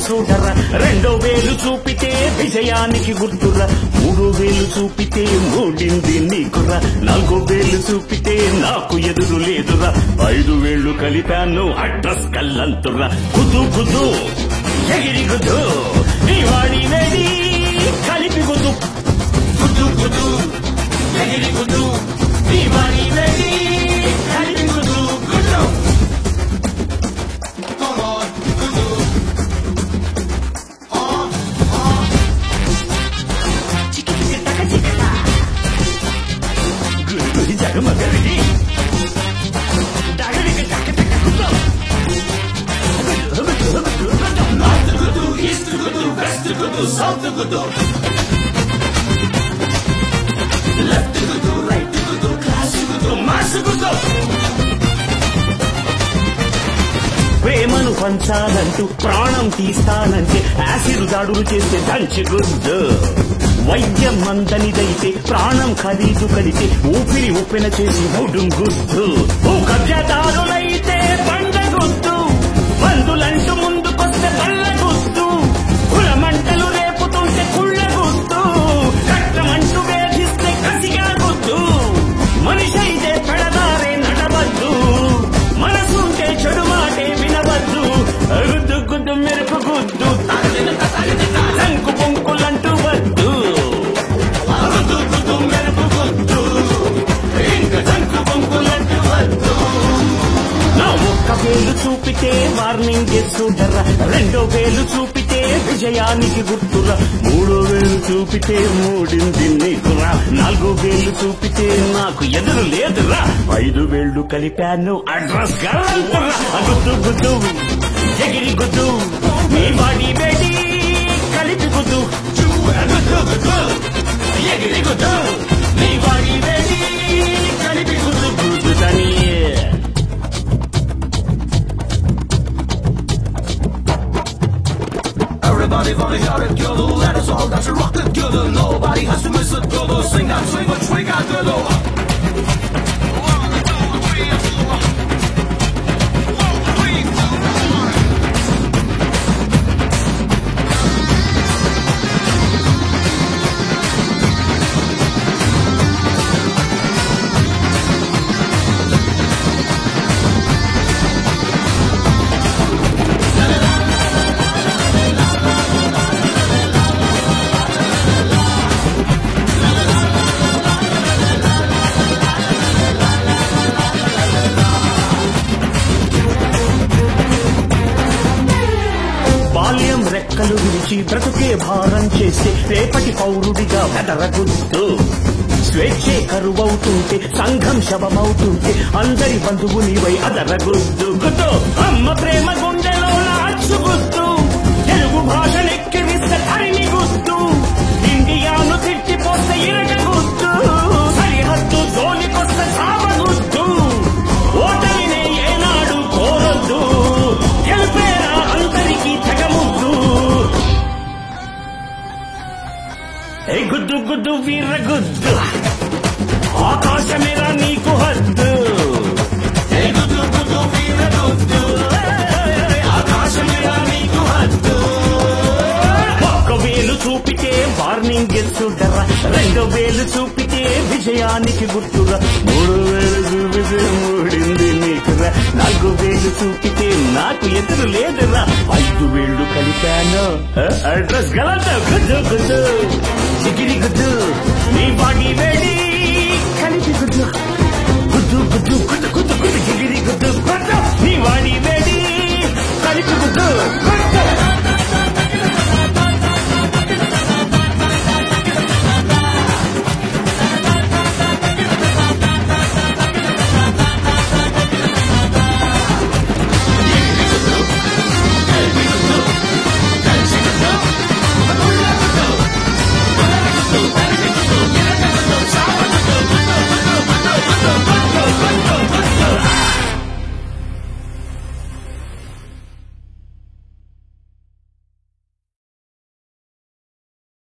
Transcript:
చూడరా రెండో వేలు చూపితే విజయానికి గుర్తురా మూడో వేలు చూపితే మూడింది నీకురా నాలుగో వేలు చూపితే నాకు ఎదురు లేదురా ఐదు వేళ్ళు కలిపాను అడ్రస్ కల్లంతురా కుదు కుదు ఎగిరి కుదు నీ వాడి వేడి కలిపి కుదు కుదు కుదు ఎగిరి కుదు నీ వాడి వేడి కలిపి కుదు కుదు గురి జగమగరి డగడిగ డగ డగ కుదో నార్త్ కుదు ఈస్ట్ కుదు వెస్ట్ కుదు సౌత్ కుదు లెఫ్ట్ కుదు రైట్ కుదు క్లాస్ కుదు మాస్ కుదు ప్రేమను పంచాలంటూ ప్రాణం తీస్తానంటే యాసిడ్ దాడులు చేస్తే దంచి గుద్దు వైద్యం మందనిదైతే ప్రాణం ఖరీదు కలితే ఊపిరి ఉప్పెన చేసి మూడు గుద్దు ఓ కబ్జాదారులైతే పండ గుద్దు బంధులంటూ ముందుకొస్తే పళ్ళ గుద్దు కులమంటలు రేపుతుంటే కుళ్ళ గుద్దు కట్టమంటూ వేధిస్తే కసిగా గుద్దు మనిషి అయితే పెడదారే నడవద్దు మనసుంటే చెడు మాటే వినవద్దు గుద్దు గుద్దు మెరుపు గుద్దు రంకు పొంకులంటూ వద్దు గుద్దు గుద్దు మెరుపు గుద్దు ఇంకా రంకు పొంకులంటూ వద్దు నా ఒక్క వేలు చూపితే వార్నింగ్ చూడరా రెండో వేలు చూపితే విజయానికి గుర్తురా మూడో వేలు చూపితే మూడింది నీకురా నాలుగో వేలు చూపితే నాకు ఎదురు లేదురా ఐదు వేళ్ళు కలిపాను అడ్రస్ గల్లంతురా గుద్దు గుద్దు ఎగిరి గుద్దు నీ బాడీ బేడి కలిపి గుద్దు గుద్దు గుద్దు ఎగిరి గుద్దు నీ బాడీ బేడి కలిపి గుద్దు గుద్దు దాని Everybody wanna hear it together. Let us all dance and rock it together. Nobody has to miss it together. Sing that swing, but swing out together. బాల్యం రెక్కలు విరిచి బ్రతుకే భారం చేస్తే రేపటి పౌరుడిగా వెదరగుద్దు స్వేచ్ఛే కరువవుతుంటే సంఘం శవమవుతుంటే అందరి బంధువు నీవై అదరగుద్దు గుద్దు అమ్మ ప్రేమ గుండెలో నాచుగుద్దు తెలుగు భాషనెక్కిరిస్తే తరిని గుద్దు ఇండియాను తిట్టిపోస్తే ఇరగగుద్దు సరిహద్దు జోలికొస్తే సావగుద్దు ఓటమినే ఏనాడు కోరొద్దు గెలిపేరా అందరికీ తెగముద్దు ఏ గుద్దు గుద్దు వీర గుద్దు ఆకాశమేరా నీకు హద్దు ఏ గుద్దు గుద్దు వీర గుద్దు ఆకాశమేరా నీకు హద్దు ఒక్క వేలు చూపితే వార్నింగ్ చూడరా రెండో వేలు చూపితే విజయానికి గుర్తురా మూడు వేలు చూపితే మూడింది నీకురా నాలుగు వేలు చూపితే నాకు ఎదురు లేదురా ఐదు వేళ్ళు కలిపాను అడ్రస్ గలంత గుద్దు గుద్దు చిగిరి గుద్దు నీ బాడీ వేడి కలిపి గుద్దు గుద్దు గుద్దు గుద్దు గుద్దు గుద్దు చిగిరి గుద్దు గుద్దు నీ వాడి వేడి కలిపి గుద్దు గుద్దు